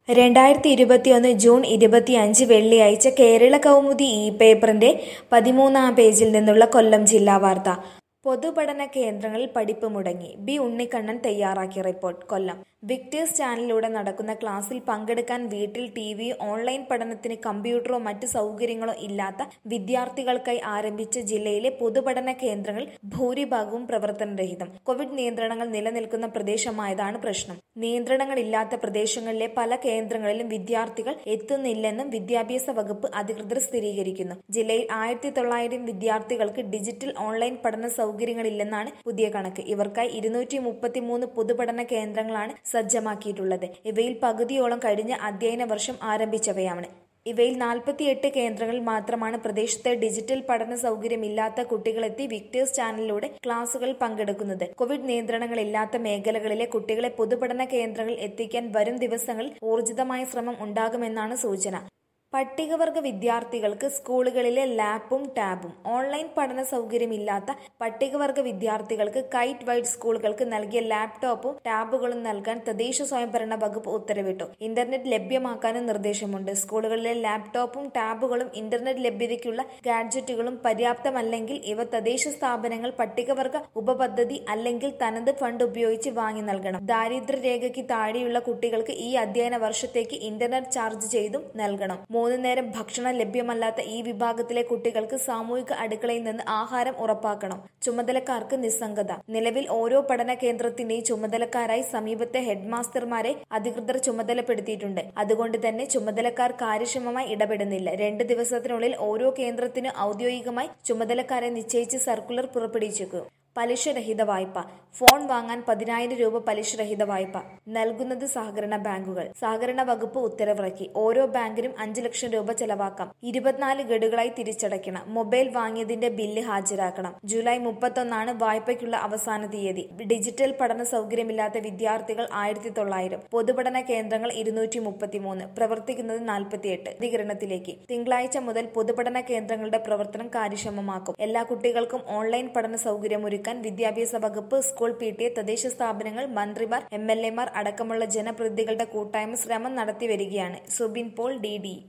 രണ്ടായിരത്തി ഇരുപത്തിയൊന്ന് ജൂൺ ഇരുപത്തിയഞ്ച് വെള്ളിയാഴ്ച കേരള കൗമുദി ഇ പേപ്പറിന്റെ പതിമൂന്നാം പേജിൽ നിന്നുള്ള കൊല്ലം ജില്ലാ വാർത്ത പൊതുപഠന കേന്ദ്രങ്ങളിൽ പഠിപ്പ് മുടങ്ങി ബി ഉണ്ണിക്കണ്ണൻ തയ്യാറാക്കിയ റിപ്പോർട്ട് കൊല്ലം വിക്ടേഴ്സ് ചാനലിലൂടെ നടക്കുന്ന ക്ലാസ്സിൽ പങ്കെടുക്കാൻ വീട്ടിൽ ടി വി ഓൺലൈൻ പഠനത്തിന് കമ്പ്യൂട്ടറോ മറ്റ് സൗകര്യങ്ങളോ ഇല്ലാത്ത വിദ്യാർത്ഥികൾക്കായി ആരംഭിച്ച ജില്ലയിലെ പൊതുപഠന കേന്ദ്രങ്ങൾ ഭൂരിഭാഗവും പ്രവർത്തനരഹിതം കോവിഡ് നിയന്ത്രണങ്ങൾ നിലനിൽക്കുന്ന പ്രദേശമായതാണ് പ്രശ്നം നിയന്ത്രണങ്ങളില്ലാത്ത പ്രദേശങ്ങളിലെ പല കേന്ദ്രങ്ങളിലും വിദ്യാർത്ഥികൾ എത്തുന്നില്ലെന്നും വിദ്യാഭ്യാസ വകുപ്പ് അധികൃതർ സ്ഥിരീകരിക്കുന്നു ജില്ലയിൽ ആയിരത്തി തൊള്ളായിരം വിദ്യാർത്ഥികൾക്ക് ഡിജിറ്റൽ ഓൺലൈൻ പഠന സൗകര്യങ്ങളില്ലെന്നാണ് പുതിയ കണക്ക് ഇവർക്കായി ഇരുന്നൂറ്റി മുപ്പത്തിമൂന്ന് പൊതുപഠന കേന്ദ്രങ്ങളാണ് സജ്ജമാക്കിയിട്ടുള്ളത് ഇവയിൽ പകുതിയോളം കഴിഞ്ഞ അധ്യയന വർഷം ആരംഭിച്ചവയാണ് ഇവയിൽ നാൽപ്പത്തിയെട്ട് കേന്ദ്രങ്ങളിൽ മാത്രമാണ് പ്രദേശത്ത് ഡിജിറ്റൽ പഠന സൗകര്യമില്ലാത്ത കുട്ടികളെത്തി വിക്ടേഴ്സ് ചാനലിലൂടെ ക്ലാസുകളിൽ പങ്കെടുക്കുന്നത് കോവിഡ് നിയന്ത്രണങ്ങളില്ലാത്ത മേഖലകളിലെ കുട്ടികളെ പൊതുപഠന കേന്ദ്രങ്ങളിൽ എത്തിക്കാൻ വരും ദിവസങ്ങളിൽ ഊർജിതമായ ശ്രമം ഉണ്ടാകുമെന്നാണ് സൂചന പട്ടികവർഗ വിദ്യാർത്ഥികൾക്ക് സ്കൂളുകളിലെ ലാപ്പും ടാബും ഓൺലൈൻ പഠന സൗകര്യമില്ലാത്ത പട്ടികവർഗ വിദ്യാർത്ഥികൾക്ക് കൈറ്റ് വൈഡ് സ്കൂളുകൾക്ക് നൽകിയ ലാപ്ടോപ്പും ടാബുകളും നൽകാൻ തദ്ദേശ സ്വയംഭരണ വകുപ്പ് ഉത്തരവിട്ടു ഇന്റർനെറ്റ് ലഭ്യമാക്കാനും നിർദ്ദേശമുണ്ട് സ്കൂളുകളിലെ ലാപ്ടോപ്പും ടാബുകളും ഇന്റർനെറ്റ് ലഭ്യതയ്ക്കുള്ള ഗാഡ്ജറ്റുകളും പര്യാപ്തമല്ലെങ്കിൽ ഇവ തദ്ദേശ സ്ഥാപനങ്ങൾ പട്ടികവർഗ ഉപപദ്ധതി അല്ലെങ്കിൽ തനത് ഫണ്ട് ഉപയോഗിച്ച് വാങ്ങി നൽകണം ദാരിദ്ര്യരേഖയ്ക്ക് താഴെയുള്ള കുട്ടികൾക്ക് ഈ അധ്യയന വർഷത്തേക്ക് ഇന്റർനെറ്റ് ചാർജ് ചെയ്തും നൽകണം മൂന്ന് നേരം ഭക്ഷണം ലഭ്യമല്ലാത്ത ഈ വിഭാഗത്തിലെ കുട്ടികൾക്ക് സാമൂഹിക അടുക്കളയിൽ നിന്ന് ആഹാരം ഉറപ്പാക്കണം ചുമതലക്കാർക്ക് നിസ്സംഗത നിലവിൽ ഓരോ പഠന കേന്ദ്രത്തിന്റെയും ചുമതലക്കാരായി സമീപത്തെ ഹെഡ്മാസ്റ്റർമാരെ അധികൃതർ ചുമതലപ്പെടുത്തിയിട്ടുണ്ട് അതുകൊണ്ട് തന്നെ ചുമതലക്കാർ കാര്യക്ഷമമായി ഇടപെടുന്നില്ല രണ്ട് ദിവസത്തിനുള്ളിൽ ഓരോ കേന്ദ്രത്തിനും ഔദ്യോഗികമായി ചുമതലക്കാരെ നിശ്ചയിച്ച് സർക്കുലർ പുറപ്പെടുവിച്ചേക്കും പലിശരഹിത വായ്പ ഫോൺ വാങ്ങാൻ പതിനായിരം രൂപ പലിശരഹിത വായ്പ നൽകുന്നത് സഹകരണ ബാങ്കുകൾ സഹകരണ വകുപ്പ് ഉത്തരവിറക്കി ഓരോ ബാങ്കിനും അഞ്ചു ലക്ഷം രൂപ ചെലവാക്കാം ഇരുപത്തിനാല് ഗഡുകളായി തിരിച്ചടയ്ക്കണം മൊബൈൽ വാങ്ങിയതിന്റെ ബില്ല് ഹാജരാക്കണം ജൂലൈ മുപ്പത്തൊന്നാണ് വായ്പയ്ക്കുള്ള അവസാന തീയതി ഡിജിറ്റൽ പഠന സൗകര്യമില്ലാത്ത വിദ്യാർത്ഥികൾ ആയിരത്തി തൊള്ളായിരം പൊതുപഠന കേന്ദ്രങ്ങൾ ഇരുന്നൂറ്റി മുപ്പത്തിമൂന്ന് പ്രവർത്തിക്കുന്നത് നാൽപ്പത്തിയെട്ട് പ്രതികരണത്തിലേക്ക് തിങ്കളാഴ്ച മുതൽ പൊതുപഠന കേന്ദ്രങ്ങളുടെ പ്രവർത്തനം കാര്യക്ഷമമാക്കും എല്ലാ കുട്ടികൾക്കും ഓൺലൈൻ പഠന സൗകര്യമൊരുക്കും ഒരുക്കാൻ വിദ്യാഭ്യാസ വകുപ്പ് സ്കൂൾ പി ടി എ തദ്ദേശ സ്ഥാപനങ്ങൾ മന്ത്രിമാർ എം എൽ എമാർ അടക്കമുള്ള ജനപ്രതിനിധികളുടെ കൂട്ടായ്മ ശ്രമം നടത്തി വരികയാണ് സുബിൻ പോൾ ഡി ഡി